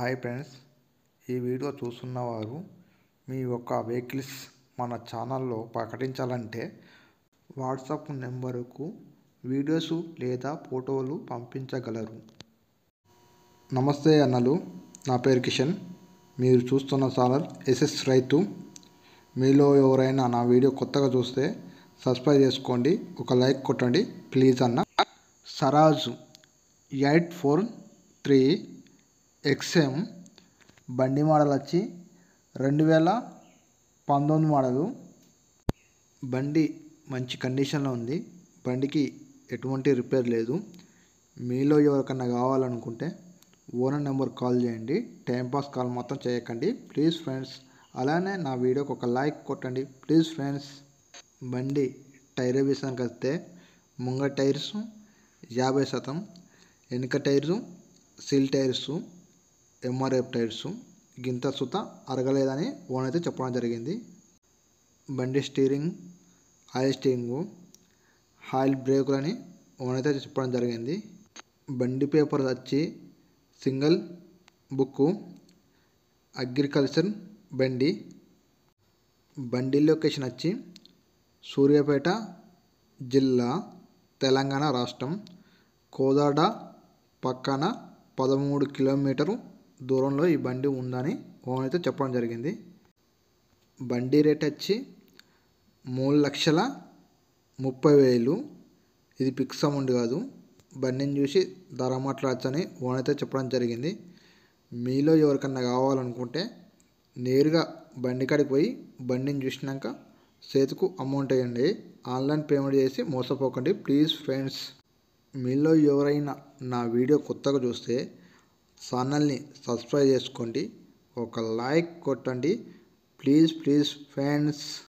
hi friends ఈ video చూస్తున్నవారు మీ యొక్క వెహికల్స్ మన ఛానల్లో ప్రకటించాలంటే వాట్సాప్ నెంబరుకు వీడియోస్ లేదా ఫోటోలు పంపించగలరు నమస్తే అన్నలు నా పేరు కిషన్ మీరు చూస్తున్న ఛానల్ ఎస్ఎస్ రైతు మీలో ఎవరైనా నా వీడియో కొత్తగా చూస్తే సబ్స్క్రైబ్ చేసుకోండి ఒక లైక్ కొట్టండి ప్లీజ్ అన్న సరాజు ఎయిట్ ఫోర్ త్రీ ఎక్స్ఎం బండి మోడల్ వచ్చి రెండు వేల పంతొమ్మిది మోడలు బండి మంచి కండిషన్లో ఉంది బండికి ఎటువంటి రిపేర్ లేదు మీలో ఎవరికన్నా కావాలనుకుంటే ఓనర్ నెంబర్ కాల్ చేయండి టైంపాస్ కాల్ మొత్తం చేయకండి ప్లీజ్ ఫ్రెండ్స్ అలానే నా వీడియోకి ఒక లైక్ కొట్టండి ప్లీజ్ ఫ్రెండ్స్ బండి టైర్ విషయానికి వస్తే ముంగ టైర్స్ యాభై శాతం వెనుక tyres seal tyres MRF tyres గింత సుత అరగలేదని ఓన్ అయితే చెప్పడం జరిగింది బండి స్టీరింగ్ ఆయిల్ స్టీరింగు ఆయిల్ బ్రేకులని ఓన్ అయితే చెప్పడం జరిగింది బండి పేపర్ వచ్చి సింగిల్ బుక్కు అగ్రికల్చర్ బండి బండి లొకేషన్ వచ్చి సూర్యాపేట జిల్లా తెలంగాణ రాష్ట్రం కోదాడ పక్కన పదమూడు కిలోమీటరు దూరంలో ఈ బండి ఉందని ఓన్ అయితే చెప్పడం జరిగింది బండి రేట్ వచ్చి మూడు లక్షల ముప్పై వేలు ఇది ఫిక్స్ అమౌంట్ కాదు బండిని చూసి ధర మాట్లాడచ్చని ఓన్ అయితే చెప్పడం జరిగింది మీలో ఎవరికన్నా కావాలనుకుంటే నేరుగా బండి కాడికి పోయి బండిని చూసినాక చేతికు అమౌంట్ వేయండి ఆన్లైన్ పేమెంట్ చేసి మోసపోకండి ప్లీజ్ ఫ్రెండ్స్ మీలో ఎవరైనా నా వీడియో కొత్తగా చూస్తే ఛానల్ని సబ్స్క్రైబ్ చేసుకోండి ఒక లైక్ కొట్టండి ప్లీజ్ ప్లీజ్ ఫ్రెండ్స్